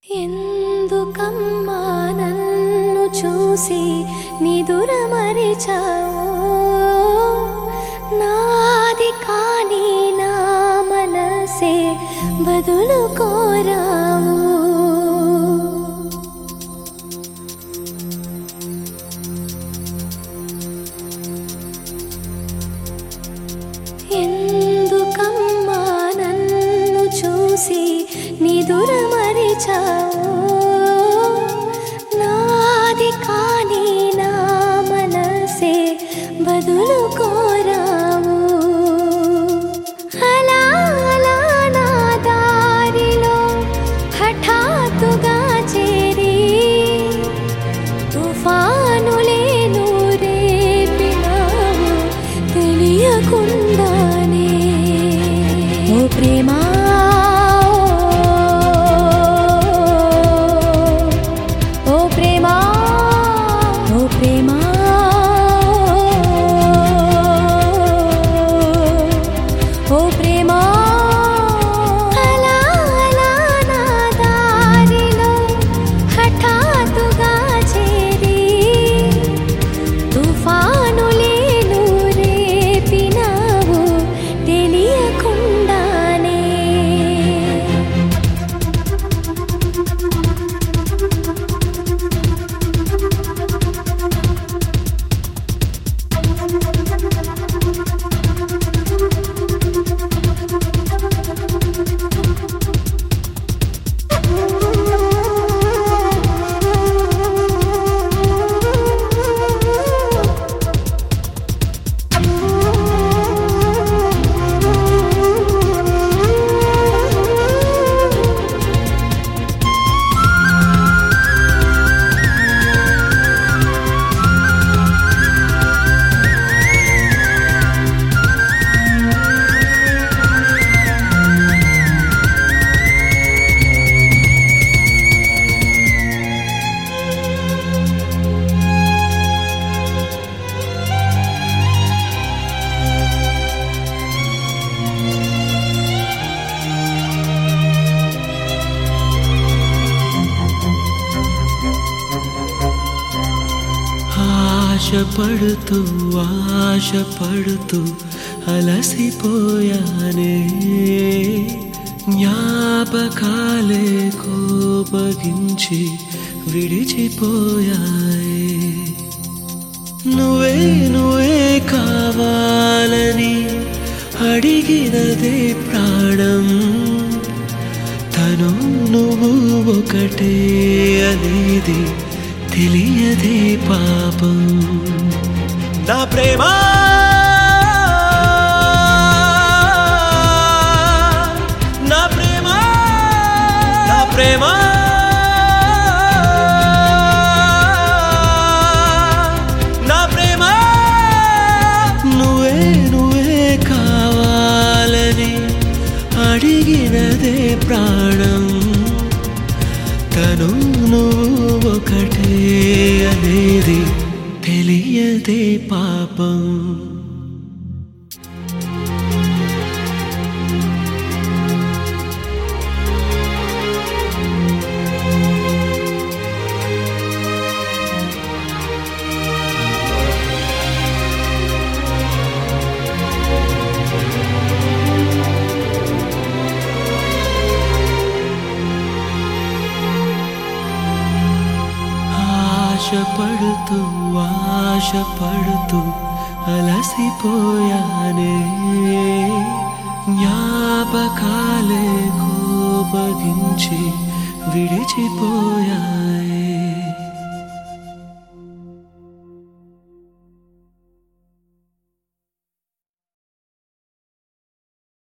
ఎందుకమ్మా నన్ను చూసి నిదురమరిచావు నాది కాని నా మనసే బదులు కోరావు ఎందుకమ్మా నన్ను చూసి నిదురమరిచావు నాది కాని నా మనసే బదులు కోరావు అలా అలా నా దారిలో హఠాత్తుగా చేరి తుఫానులేను రేపినావు తెలియకుండానే ఓ ప్రేమా ఓ ప్రేమా ఓ ప్రేమా ఓ ప్రేమా అలా అలా నా దారిలో హఠాత్తుగా చేరి తుఫానులేను రేపినావు తెలియకుండానే ఆశపడుతూ ఆశపడుతూ అలసిపోయానే జ్ఞాపకాలే కోపగించి విడిచిపోయాయి నువ్వే నువ్వే కావాలని అడిగినదే ప్రాణం తను నువ్వు ఒకటే అనేది తెలియదే పాపం నా ప్రేమ నా ప్రేమ నా ప్రేమ నా ప్రేమ నువ్వే నువ్వే కావాలని అడిగినదే ప్రాణం తను నువ్వు ఒకటే అనేది తెలియదే పాపం ఆశపడుతూ ఆశపడుతూ అలసిపోయానే జ్ఞాపకాలే కోపగించి విడిచిపోయాయి